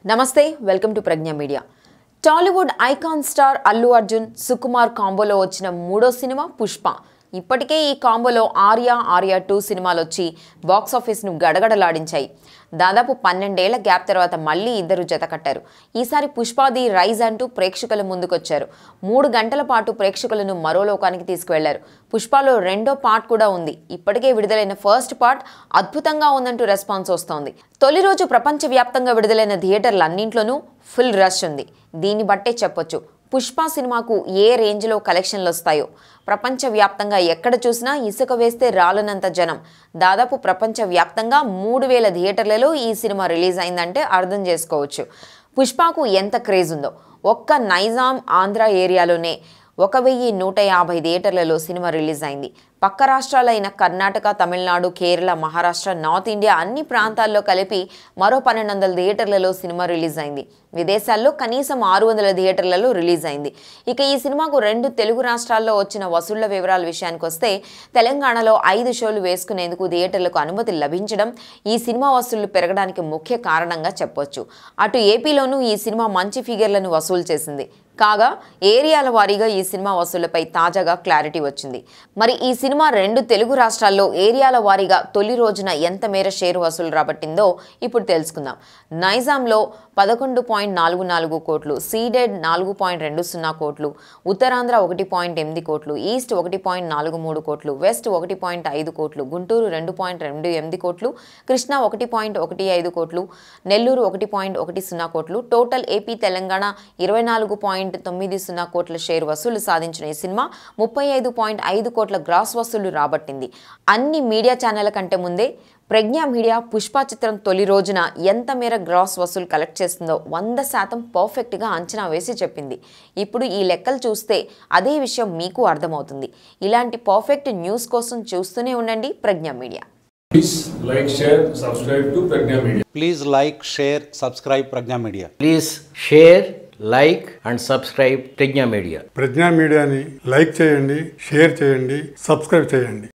నమస్తే welcome to Pragna media Tollywood icon star Allu Arjun Sukumar కాంబోలో వచ్చిన మూడో సినిమా పుష్ప ఇప్పటికే ఈ కాంబోలో ఆర్య ఆర్య టూ సినిమాలు వచ్చి బాక్స్ ఆఫీస్ను గడగడలాడించాయి దాదాపు పన్నెండేళ్ల గ్యాప్ తర్వాత మళ్ళీ ఇద్దరు జత కట్టారు ఈసారి పుష్పాది రైజ్ అంటూ ప్రేక్షకుల ముందుకొచ్చారు మూడు గంటల పాటు ప్రేక్షకులను మరో లోకానికి తీసుకువెళ్లారు పుష్పలో రెండో పార్ట్ కూడా ఉంది ఇప్పటికే విడుదలైన ఫస్ట్ పార్ట్ అద్భుతంగా ఉందంటూ రెస్పాన్స్ వస్తోంది తొలి రోజు ప్రపంచవ్యాప్తంగా విడుదలైన థియేటర్లన్నింట్లోనూ ఫుల్ రష్ ఉంది దీన్ని బట్టే చెప్పొచ్చు పుష్ప సినిమాకు ఏ రేంజ్లో కలెక్షన్లు వస్తాయో ప్రపంచవ్యాప్తంగా ఎక్కడ చూసినా ఇసుక వేస్తే రాలనంత జనం దాదాపు ప్రపంచవ్యాప్తంగా మూడు వేల థియేటర్లలో ఈ సినిమా రిలీజ్ అయిందంటే అర్థం చేసుకోవచ్చు పుష్పకు ఎంత క్రేజ్ ఉందో ఒక్క నైజాం ఆంధ్ర ఏరియాలోనే ఒక వెయ్యి నూట యాభై థియేటర్లలో సినిమా రిలీజ్ అయింది పక్క రాష్ట్రాలైన కర్ణాటక తమిళనాడు కేరళ మహారాష్ట్ర నార్త్ ఇండియా అన్ని ప్రాంతాల్లో కలిపి మరో పన్నెండు వందల థియేటర్లలో సినిమా రిలీజ్ అయింది విదేశాల్లో కనీసం ఆరు వందల థియేటర్లలో రిలీజ్ అయింది ఇక ఈ సినిమాకు రెండు తెలుగు రాష్ట్రాల్లో వచ్చిన వసూళ్ల వివరాల విషయానికి వస్తే తెలంగాణలో ఐదు షోలు వేసుకునేందుకు థియేటర్లకు అనుమతి లభించడం ఈ సినిమా వసూళ్లు పెరగడానికి ముఖ్య కారణంగా చెప్పొచ్చు అటు ఏపీలోనూ ఈ సినిమా మంచి ఫిగర్లను వసూలు చేసింది కాగా ఏరియాల వారీగా ఈ సినిమా వసూళ్లపై తాజాగా క్లారిటీ వచ్చింది మరి ఈ సినిమా రెండు తెలుగు రాష్ట్రాల్లో ఏరియాల వారీగా తొలి రోజున ఎంత మేర షేర్ వసూలు రాబట్టిందో ఇప్పుడు తెలుసుకుందాం నైజాంలో పదకొండు పాయింట్ నాలుగు నాలుగు కోట్లు సీడెడ్ నాలుగు పాయింట్ రెండు సున్నా కోట్లు ఉత్తరాంధ్ర ఒకటి పాయింట్ ఎనిమిది కోట్లు ఈస్ట్ ఒకటి పాయింట్ నాలుగు మూడు కోట్లు వెస్ట్ ఒకటి పాయింట్ ఐదు కోట్లు గుంటూరు రెండు పాయింట్ రెండు ఎనిమిది కోట్లు కృష్ణా ఒకటి పాయింట్ ఒకటి ఐదు కోట్లు నెల్లూరు ఒకటి పాయింట్ ఒకటి సున్నా కోట్లు టోటల్ ఏపీ తెలంగాణ ఇరవై నాలుగు పాయింట్ తొమ్మిది సున్నా కోట్ల షేర్ వసూలు సాధించిన ఈ సినిమా ముప్పై ఐదు పాయింట్ ఐదు కోట్ల గ్రాస్ వసూలు రాబట్టింది అన్ని మీడియా ఛానళ్ల కంటే ముందే ప్రజ్ఞా మీడియా పుష్ప చిత్రం తొలి రోజున ఎంత మేర గ్రాస్ వసూలు కలెక్ట్ చేస్తుందో వంద శాతం పర్ఫెక్ట్గా అంచనా వేసి చెప్పింది ఇప్పుడు ఈ లెక్కలు చూస్తే అదే విషయం మీకు అర్థమవుతుంది ఇలాంటి పర్ఫెక్ట్ న్యూస్ కోసం చూస్తూనే ఉండండి Pragna media Please like, share, subscribe to Pragna Media. Please like, share, subscribe Pragna Media. Please share like and subscribe Pragna media Pragna మీడియాని లైక్ చేయండి షేర్ చేయండి సబ్స్క్రైబ్ చేయండి